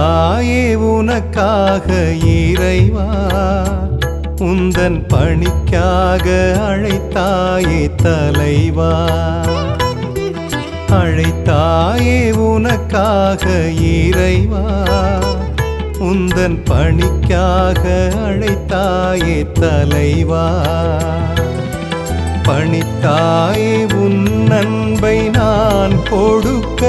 அழைத்தாயே உனக்காக இறைவா உந்தன் பணிக்காக அழைத்தாயே தலைவா அழைத்தாயே உனக்காக இறைவா உந்தன் பணிக்காக அழைத்தாயே தலைவா பணித்தாயே உன் அன்பை நான் கொடுக்க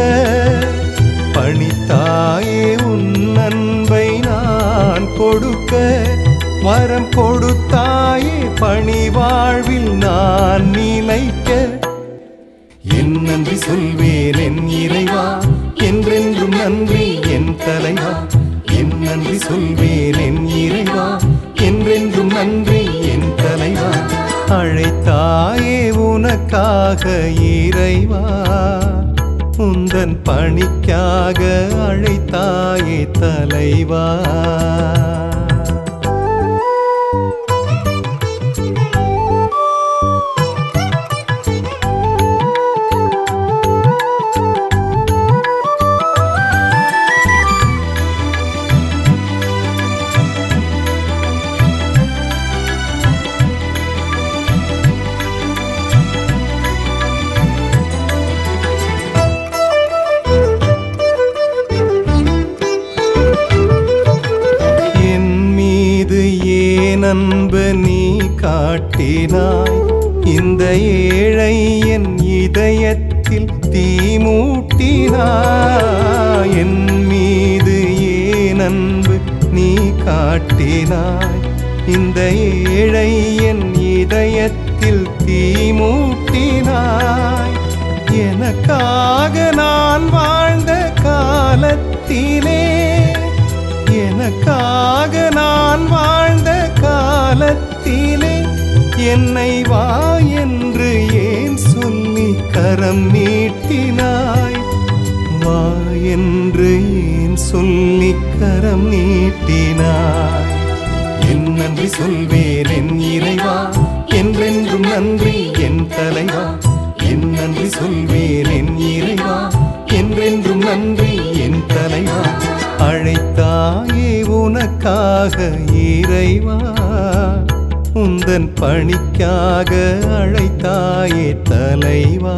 பணித்தாயே உன் அன்பை நான் கொடுக்க வரம் கொடுத்தாயே பணி வாழ்வில் நான் நிலைக்க என் நன்றி சொல்வேன் என் இறைவா என்றென்றும் நன்றி என் தலைவா என் நன்றி சொல்வேன் என் இறைவா என்றென்றும் நன்றி என் தலைவா அழைத்தாயே உனக்காக இறைவா உந்தன் பணிக்காக அழைத்தாயே தலைவா என் மீது ஏன் அன்பு நீ காட்டினாய் இந்த ஏழை என் இதயத்தில் தீ மூட்டினாய் என் மீது ஏன் அன்பு நீ காட்டினாய் இந்த ஏழை என் இதயத்தில் தீ மூட்டினாய் எனக்காக நான் வாழ்ந்த காலத்திலே எனக்காக நான் வாழ்ந்த காலத்திலே என்னை வா என்று ஏன் சொல்லி கரம் நீட்டினாய் வா என்று ஏன் சொல்லி கரம் நீட்டினாய் என் நன்றி சொல்வேன் என் இறைவா என்றென்றும் நன்றி என் தலைவா என் நன்றி சொல்வேன் என் இறைவா என்றென்றும் நன்றி என் தலைவா அழைத்தாயே உனக்காக இறைவா உந்தன் பணிக்காக அழைத்தாயே தலைவா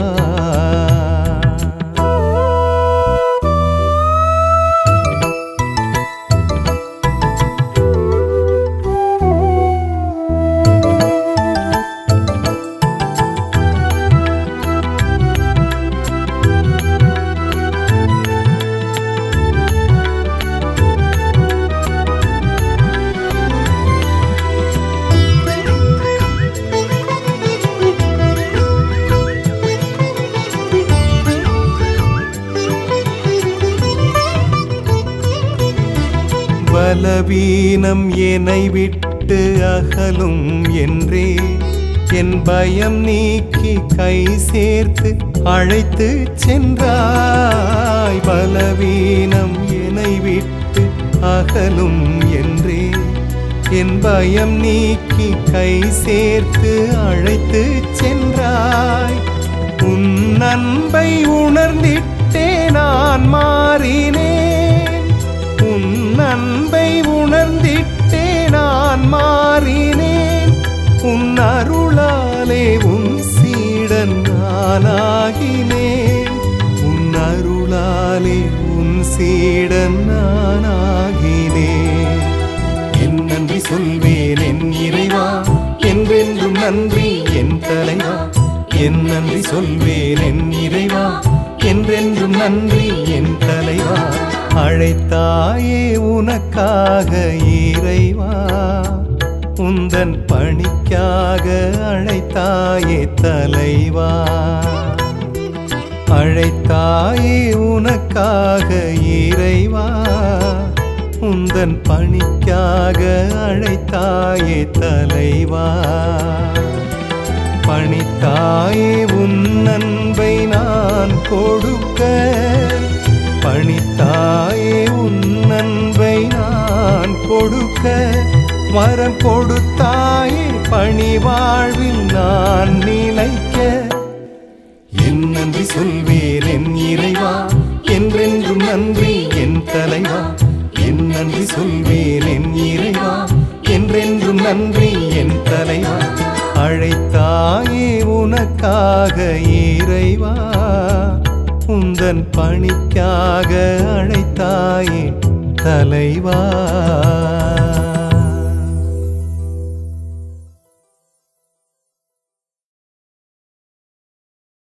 பலவீனம் என்னை விட்டு அகலும் என்றே என் பயம் நீக்கி கை சேர்த்து அழைத்து சென்றாய் பலவீனம் என்னை விட்டு அகலும் என்றே என் பயம் நீக்கி கை சேர்த்து அழைத்து சென்றாய் உன் அன்பை உணர்ந்திட்டே நான் மாறினேன் உன் அன்பை உணர்ந்திட்டே நான் மாறினேன் உன் அருளாலே உன் சீடன் நானாகினேன் உன் அருளாலே உன் சீடன் நானாகினேன் என் நன்றி சொல்வேன் என் இறைவா என்றென்றும் நன்றி என் தலைவா என் நன்றி சொல்வேன் என் இறைவா என்றென்றும் நன்றி என் தலைவா அழைத்தாயே உனக்காக இறைவா உந்தன் பணிக்காக அழைத்தாயே தலைவா அழைத்தாயே உனக்காக இறைவா உந்தன் பணிக்காக அழைத்தாயே தலைவா பணித்தாயே உன் அன்பை நான் கொடுக்க பணித்தாயே உன் அன்பை நான் கொடுக்க வரம் கொடுத்தாயே பணி வாழ்வில் நான் நிலைக்க என் நன்றி சொல்வேன் என் இறைவா என்றென்றும் நன்றி என் தலைவா என் நன்றி சொல்வேன் என் இறைவா என்றென்றும் நன்றி என் தலைவா அழைத்தாயே உனக்காக இறைவா உந்தன் பணிக்காக அழைத்தாயே தலைவா